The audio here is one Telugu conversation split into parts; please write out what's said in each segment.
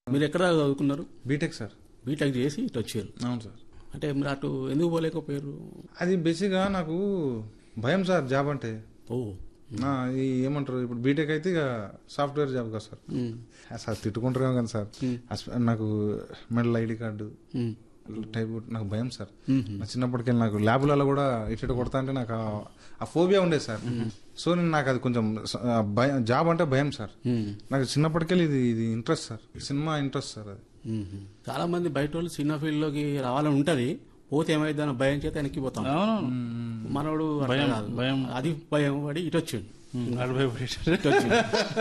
మీరు ఎక్కడ చదువుకున్నారు బీటెక్ సార్ బీటెక్ చేసి ఇటు వచ్చారు అవును సార్ అంటే మీరు అటు ఎందుకు పోలేకపోయారు అది బేసిక్గా నాకు భయం సార్ జాబ్ అంటే ఓ నా ఈ ఏమంటారు ఇప్పుడు బీటెక్ అయితే ఇక సాఫ్ట్వేర్ జాబ్ కదా సార్ ఉమ్, ఆ సార్ తిట్టుకుంటారేమో కానీ సార్ అస- నాకు medal ID card um, type నాకు భయం సార్ ఉమ్, నా చిన్నప్పటికెళ్ళి నాకు ల్యాబులలో కూడా ఇటు కొడతా అంటే నాకు ఆ- ఆ ఫోబియా ఉండేది సార్ సో నేను నాకు అది కొంచెం స- ఆ భయం జాబ్ అంటే భయం సార్ ఉమ్, నాకు చిన్నప్పటికెళ్ళి ఇది ఇది interest sir cinema interest sir అది ఉమ్. చాలా మంది బయట వాళ్ళు సినిమా ఫీల్డ్ లోకి రావాలని ఉంటది పోతే ఏమైంది అన్న భయం చేత వెనక్కిపోతాం అవును మనోడు అట్లా కాదు. భయం. అది భయం పడి ఇటు వచ్చిండు నలభై ఇటు వచ్చిండు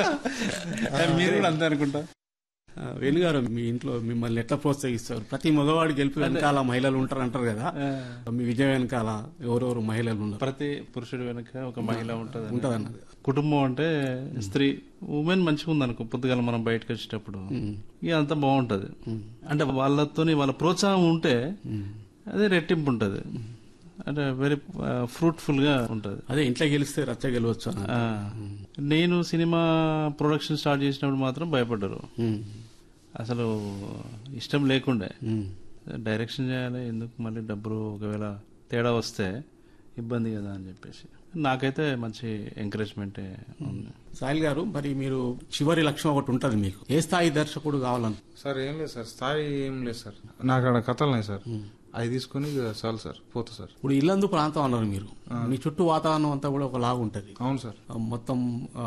మీరు కూడా అంతే అనుకుంటా ఆ, వేణు గారు మీ ఇంట్లో మిమ్మల్ని ఎట్లా ప్రోత్సహిస్తారు ప్రతి మగవాడి గెలుపు వెనకాల మహిళలు ఉంటారు అంటారు కదా మీ విజయం వెనకాల ఎవరెవరు మహిళలు ఉన్నారు ప్రతి పురుషుడి వెనుక ఒక మహిళ ఉంటది ఉంటది అన్నది కుటుంబం అంటే స్త్రీ ఉమెన్ మంచిగా ఉంది అనుకో పొద్దుగాల మనం బయటకు వచ్చేటప్పుడు ఇక అంతా బాగుంటది అంటే వాళ్ళతోని వాళ్ళ ప్రోత్సాహం ఉంటే అదే రెట్టింపు ఉంటది అంటే వెరీ ఫ్రూట్ఫుల్ గా ఉంటది అదే ఇంట్లో గెలిస్తే రచ్చ గెలవచ్చు అన్నది. ఆ, నేను సినిమా ప్రొడక్షన్ స్టార్ట్ చేసినప్పుడు మాత్రం భయపడ్డారు ఉమ్, అసలు ఇష్టం లేకుండే ఉమ్, డైరెక్షన్ చేయాలి ఎందుకు మళ్ళీ డబ్బులు ఒకవేళ తేడా వస్తే ఇబ్బంది కదా అని చెప్పేసి నాకైతే మంచి ఎంకరేజ్మెంటే ఉంది సాయిల్ గారు మరి మీరు చివరి లక్ష్యం ఒకటి ఉంటది మీకు ఏ స్థాయి దర్శకుడు కావాలను సార్ ఏం లేదు సార్ స్థాయి ఏం లేదు సార్ నాకు అక్కడ కథలు ఉన్నాయి సార్ అవి తీసుకొని ఇక చాలు సార్ పోతా సార్ ఇప్పుడు ఇల్లందు ప్రాంతం అన్నారు మీరు మీ చుట్టూ వాతావరణం అంతా కూడా ఒక లాగా ఉంటది అవును సార్ ఆ, మొత్తం ఆ,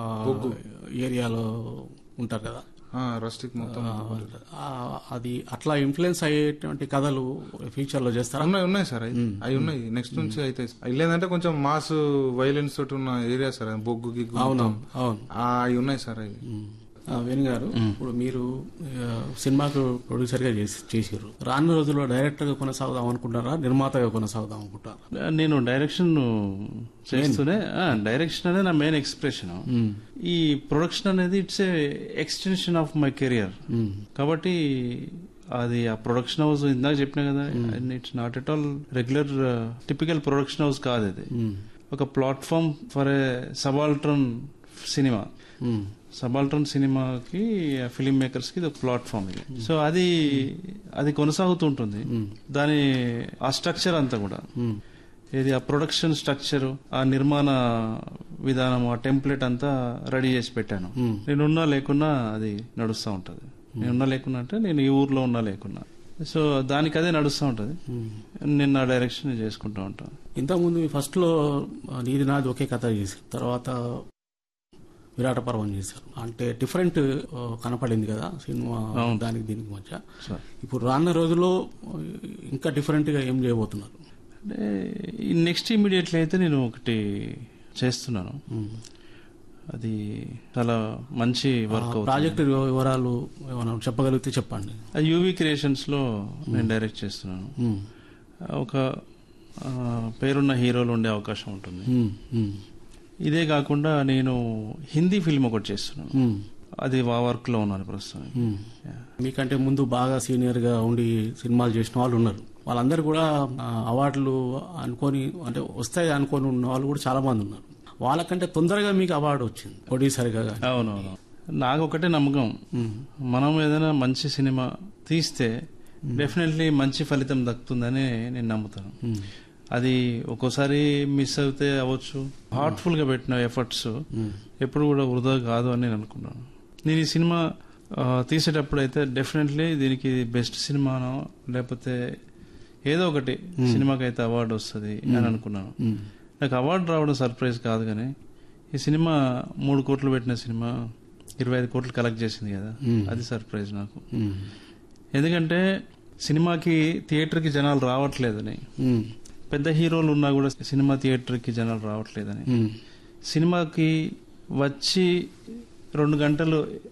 ఏరియాలో ఉంటారు కదా రస్టిక్ మొత్తం ఆ, అది అట్లా ఇన్ఫ్లుయెన్స్ అయ్యేటువంటి కథలు ఫ్యూచర్ లో చేస్తారా ఉన్నాయి ఉన్నాయి సార్ అవి అవి ఉన్నాయి నెక్స్ట్ నుంచి అయితే అవి లేదంటే కొంచెం మాస్ వైలెన్స్ తోటి ఉన్న ఏరియా సార్ అది బొగ్గు గిగ్గు అవును మొత్తం. అవును ఆ, అవి ఉన్నాయి సార్ అవి ఆ, వేణు గారు ఇప్పుడు మీరు ఆ, సినిమాకు ప్రొడ్యూసర్ గా చేసి చేసారు రానున్న రోజుల్లో డైరెక్టర్ గా కొనసాగుదాం అనుకుంటారా నిర్మాతగా కొనసాగుదాం అనుకుంటారా నేను డైరెక్షన్ చేస్తూనే ఆ, డైరెక్షన్ అనేది నా మెయిన్ ఎక్స్ప్రెషన్ ఈ ప్రొడక్షన్ అనేది it's a extension of my career కాబట్టి అది ఆ ప్రొడక్షన్ హౌస్ ఇందాక చెప్పినా కదా it's not at all regular typical production house కాదు ఇది ఒక platform for a subaltern cinema hmm. Subaltern సినిమాకి ఫిలిం మేకర్స్ కి ఇది ఒక ప్లాట్ఫామ్ ఇది సో అది అది కొనసాగుతుంటుంది దాని ఆ స్ట్రక్చర్ అంతా కూడా మ్మ్. ఇది ఆ ప్రొడక్షన్ స్ట్రక్చర్ ఆ నిర్మాణ విధానం ఆ టెంప్లెట్ అంతా రెడీ చేసి పెట్టాను మ్మ్. నేనున్నా లేకున్నా అది నడుస్తూ ఉంటది నేనున్నా లేకున్నా అంటే నేను ఈ ఊర్లో ఉన్నా లేకున్నా సో దానికి అదే నడుస్తూ ఉంటది నేను నా డైరెక్షన్ చేసుకుంటూ ఉంటాను ఇంతకుముందు ఫస్ట్ లో ఆ, నీది నాది ఒకే కథ చేశారు తర్వాత విరాట పర్వం చేశారు అంటే డిఫరెంట్ ఆ, కనపడింది కదా సినిమా దానికి దీనికి మధ్య సో ఇప్పుడు రానున్న రోజుల్లో ఆ, ఇంకా డిఫరెంట్ గా ఏం చేయబోతున్నారు అంటే నెక్స్ట్ ఇమీడియట్లీ అయితే నేను ఒకటి చేస్తున్నాను అది చాలా మంచి వర్క్ అవుతుంది ప్రాజెక్ట్ వివరాలు ఏమైనా చెప్పగలిగితే చెప్పండి యూవీ క్రియేషన్స్ లో నేను డైరెక్ట్ చేస్తున్నాను మ్మ్. ఒక ఆ, పేరున్న హీరోలు ఉండే అవకాశం ఉంటుంది మ్మ్. మ్మ్. ఇదే కాకుండా నేను హిందీ ఫిల్మ్ ఒకటి చేస్తున్నాను మ్మ్. అది ఆ వర్క్ లో ఉన్నాను ప్రస్తుతం మ్మ్. మీకంటే ముందు బాగా సీనియర్ గా ఉండి సినిమాలు చేసిన వాళ్ళు ఉన్నారు వాళ్ళందరూ కూడా ఆ, అవార్డులు అనుకొని అంటే వస్తాయి అనుకొని ఉన్న వాళ్ళు కూడా చాలా మంది ఉన్నారు వాళ్ళకంటే తొందరగా మీకు అవార్డు వచ్చింది ప్రొడ్యూసర్ గా గానీ. అవునవును నాకు ఒకటే నమ్మకం మనం ఏదైనా మంచి సినిమా తీస్తే డెఫినెట్లీ మంచి ఫలితం దక్కుతుందని నేను నమ్ముతాను అది ఒక్కోసారి మిస్ అవుతే అవ్వచ్చు హార్ట్ఫుల్ గా పెట్టిన ఎఫర్ట్స్ ఎప్పుడు కూడా వృధా కాదు అని నేను అనుకున్నాను నేను ఈ సినిమా ఆ, తీసేటప్పుడు అయితే డెఫినెట్లీ దీనికి బెస్ట్ సినిమానో లేకపోతే ఏదో ఒకటి సినిమాకి అయితే అవార్డు వస్తుంది అని అనుకున్నాను నాకు అవార్డు రావడం సర్ప్రైజ్ కాదు కానీ ఈ సినిమా మూడు కోట్లు పెట్టిన సినిమా ఇరవై ఐదు కోట్లు కలెక్ట్ చేసింది కదా అది సర్ప్రైజ్ నాకు మ్మ్. ఎందుకంటే సినిమాకి థియేటర్కి జనాలు రావట్లేదని మ్మ్. పెద్ద హీరోలు ఉన్నా కూడా సినిమా థియేటర్కి జనాలు రావట్లేదని మ్మ్. సినిమాకి వచ్చి రెండు గంటలు